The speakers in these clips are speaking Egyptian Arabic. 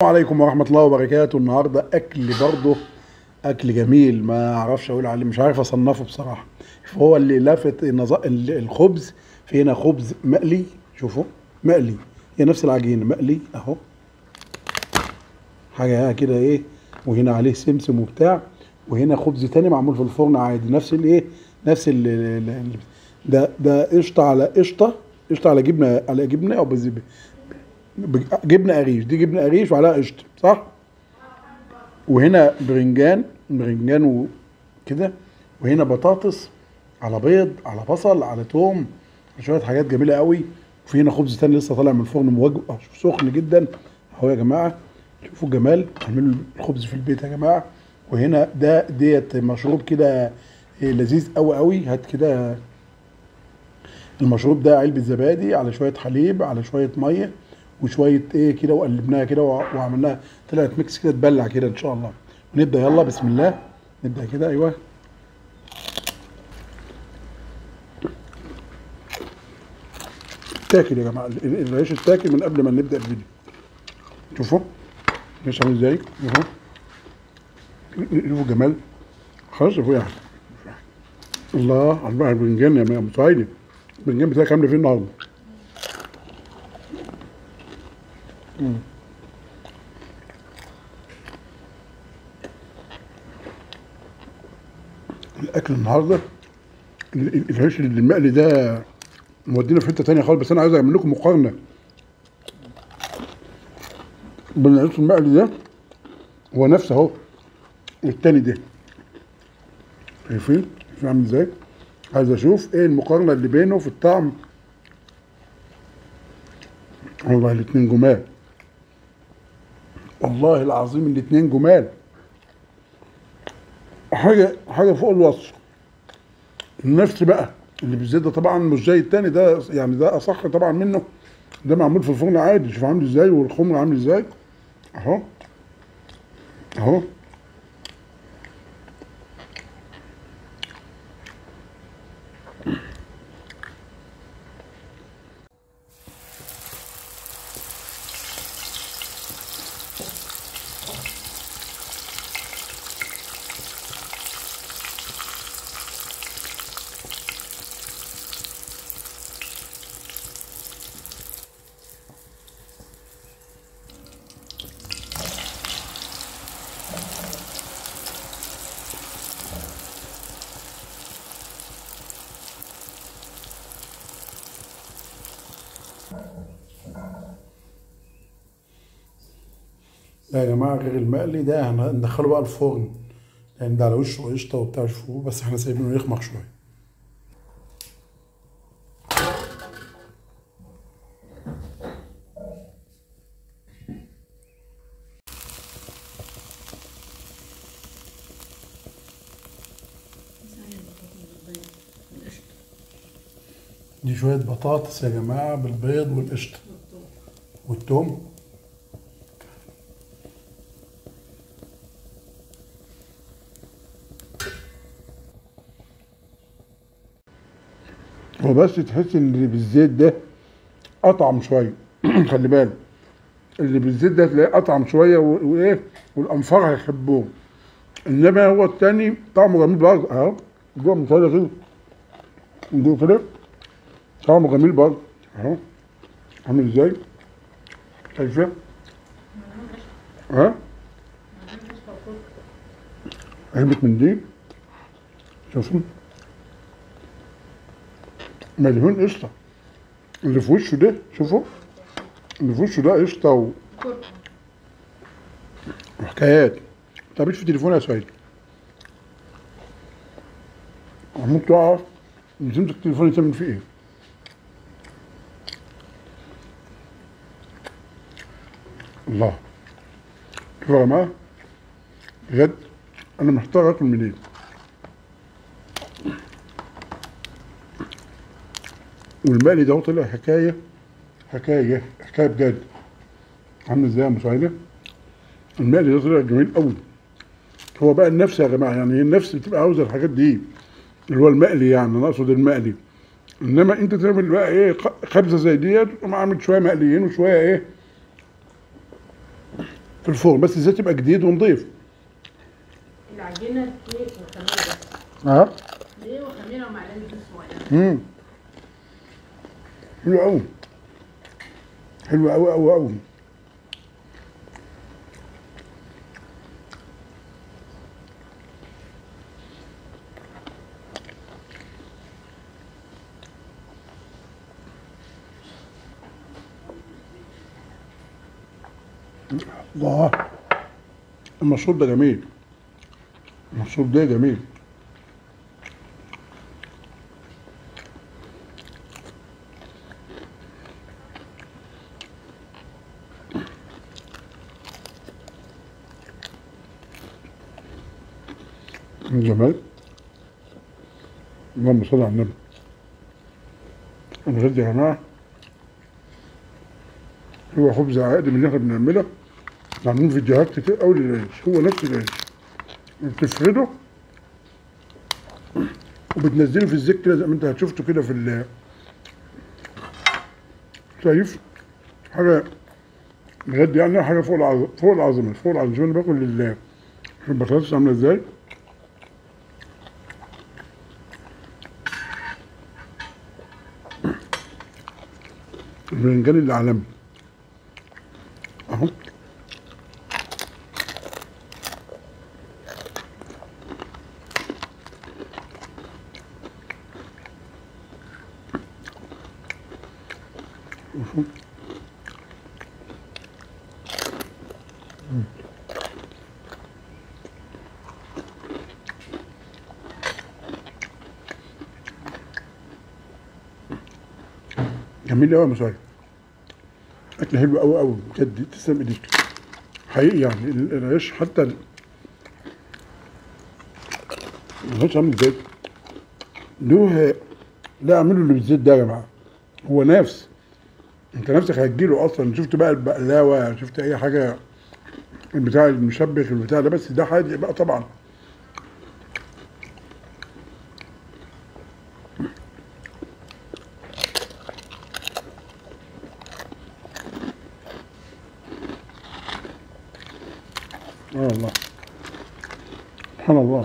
السلام عليكم ورحمة الله وبركاته النهاردة أكل برضه أكل جميل ما أعرفش أقول عليه مش عارف أصنفه بصراحة فهو اللي لافت النظ- ال- الخبز في هنا خبز مقلي شوفوا مقلي هي نفس العجينة مقلي أهو حاجة كده إيه وهنا عليه سمسم وبتاع وهنا خبز تاني معمول في الفرن عادي نفس الإيه نفس ال ال- ال- ده ده قشطة على قشطة قشطة على جبنة على جبنة أو بز- بج- جبنه قريش دي جبنه قريش وعليها قشطه صح وهنا برنجان برنجان وكده وهنا بطاطس على بيض على بصل على توم شويه حاجات جميله قوي وفي هنا خبز تاني لسه طالع من الفرن موج أه، سخن جدا اهو يا جماعه شوفوا الجمال اعملوا الخبز في البيت يا جماعه وهنا ده ديت مشروب كده إيه، لذيذ قوي قوي هات كده المشروب ده علبة زبادي على شوية حليب على شوية مية وشوية ايه كده وقلبناها كده وع- وعملناها طلعت ميكس كده تبلع كده ان شاء الله نبدأ يلا بسم الله نبدأ كده ايوه تاكل يا جماعة ال- ال- العيش التاكل من قبل ما نبدأ الفيديو شوفوا العيش عامل ازاي اهو شوفوا الجمال خلاص شوفوا يعني الله الله على البرنجان يا ابو صايدي البرنجان بتاعك عامله فين النهارده؟ مم. الاكل النهارده ال- ال- العيش المقلي ده مودينا في حته تانية خالص بس انا عايز اعمل لكم مقارنه بين العيش المقلي ده هو نفسه اهو والتاني ده شايفين؟ شايفين عامل ازاي؟ عايز اشوف ايه المقارنه اللي بينه في الطعم والله الاتنين جمال والله العظيم الاتنين جمال حاجه حاجه فوق الوصف النفس بقى اللي بالزيت ده طبعا مش زي التاني ده يعني ده اصح طبعا منه ده معمول في الفرن عادي شوف عامل ازاي والخمر عامل ازاي اهو اهو لا يا جماعه غير المقلي ده هندخله بقى الفرن لان ده على وشه قشطه وبتاع شوفوه بس احنا سايبينه يخمق شويه دي شويه بطاطس يا جماعه بالبيض والقشطه والثوم هو بس تحس ان اللي بالزيت ده اطعم شويه خلي بالك اللي بالزيت ده تلاقيه اطعم شويه و- وايه والانفار هيحبوه انما هو التاني طعمه جميل برضه اهو جوه من كده كده جوه كده طعمه جميل برضه اهو عامل ازاي شايفه ها علبة منديل شوفوا مليون قشطة اللي في وشه ده شوفوا اللي في وشه ده قشطة و... وحكايات طب في تليفوني يا سعيد هموت تقع تمسك تليفوني تعمل فيه ايه الله شوفوا يا جماعة بجد انا محتار اكل منين والمقلي ده طلع حكايه حكايه حكايه بجد عامل ازاي يا مساعده المقلي ده طلع جميل قوي هو بقى النفس يا جماعه يعني هي النفس بتبقى عاوزه الحاجات دي اللي هو المقلي يعني انا اقصد المقلي انما انت تعمل بقى ايه خ- خبزه زي ديت تقوم عامل شويه مقليين وشويه ايه في الفرن بس الزيت يبقى جديد ونضيف العجينه دقيق وخميره بس اه دقيق وخميره ومعلقه زيت صغيره امم حلو قوي حلو قوي قوي قوي الله المشروب ده جميل المشروب ده جميل من جمال اللهم صل على النبي الغد يا جماعة هو خبز عادي من اللي احنا بنعمله عاملين فيديوهات كتير قوي للعيش هو نفس العيش بتفرده وبتنزله في الزيت كده زي ما انت هتشوفته كده في ال شايف حاجة بجد يعني حاجة فوق العظمة فوق العظمة فوق العظمة شوف انا باكل ال- البطاطس عاملة ازاي البرنجان العالمي اهو شوف. مم. جميل قوي يا مساعد اكل حلو قوي قوي بجد تسلم ايديك حقيقي يعني ال- العيش حتى ال- العيش عامل ازاي له لا اعملوا اللي بالزيت ده يا جماعه هو نفس انت نفسك هتجيله اصلا شفت بقى البقلاوه شفت اي حاجه البتاع المشبك البتاع ده بس ده حادق بقى طبعا اه الله سبحان الله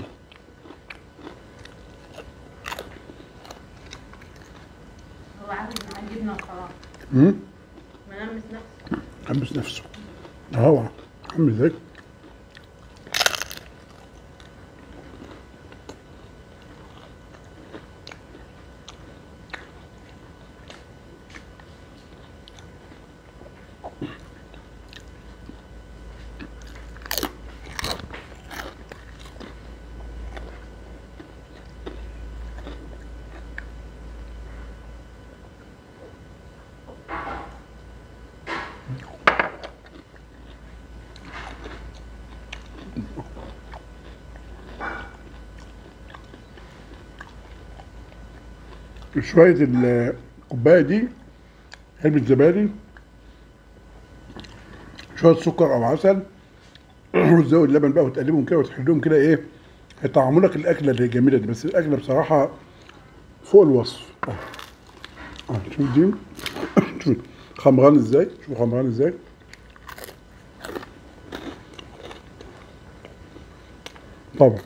هو عامل معاه جبنه وخلاص امم ملمس نفسه حمس نفسه هو عامل ازاي شوية الكوباية دي علبة زبادي شوية سكر أو عسل وتزود لبن بقى وتقلبهم كده وتحلهم كده إيه هيطعموا لك الأكلة اللي جميلة دي بس الأكلة بصراحة فوق الوصف أه أه شوف دي شوف خمران إزاي شوف خمران إزاي طبعا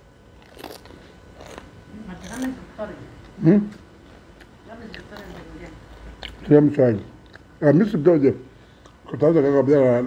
ما تغمس بالطري مم. غمس بالطري الباذنجان يا مساعد انا لسه بدأ ده كنت عايز اجرب ده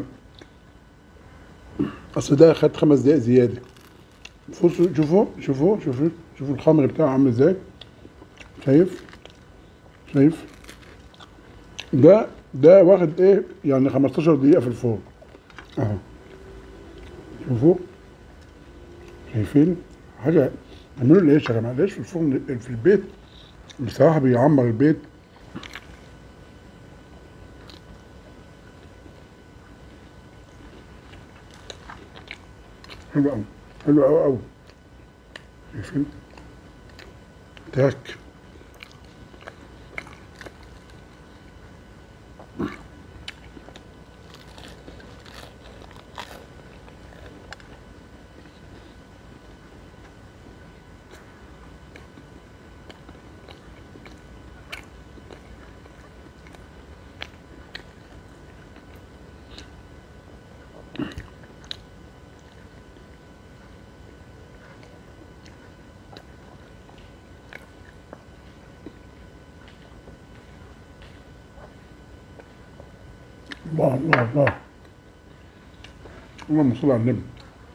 اصل ده خد خمس دقايق زياده بصوا شوفوا شوفوا شوفوا شوفوا الخمر بتاعه عامل ازاي شايف شايف ده ده واخد ايه يعني 15 دقيقه في الفرن اهو شوفوا شايفين حاجه اعملوا العيش يا جماعه العيش في الفرن في البيت بصراحه بيعمر البيت حلو قوي حلو قوي قوي شايفين تاك الله الله الله اللهم صل على النبي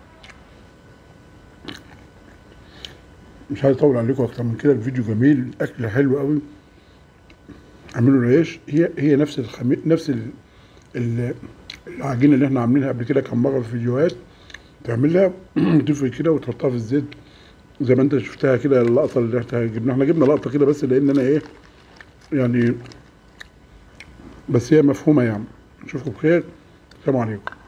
مش عايز اطول عليكم اكتر من كده الفيديو جميل اكل حلو قوي اعملوا العيش هي هي نفس الخمي... نفس ال... ال... العجينه اللي احنا عاملينها قبل كده كم مره في فيديوهات تعملها تفرق كده وتحطها في الزيت زي ما انت شفتها كده اللقطه اللي احنا جبنا احنا جبنا لقطه كده بس لان انا ايه يعني بس هي مفهومه يعني نشوفكم بخير السلام عليكم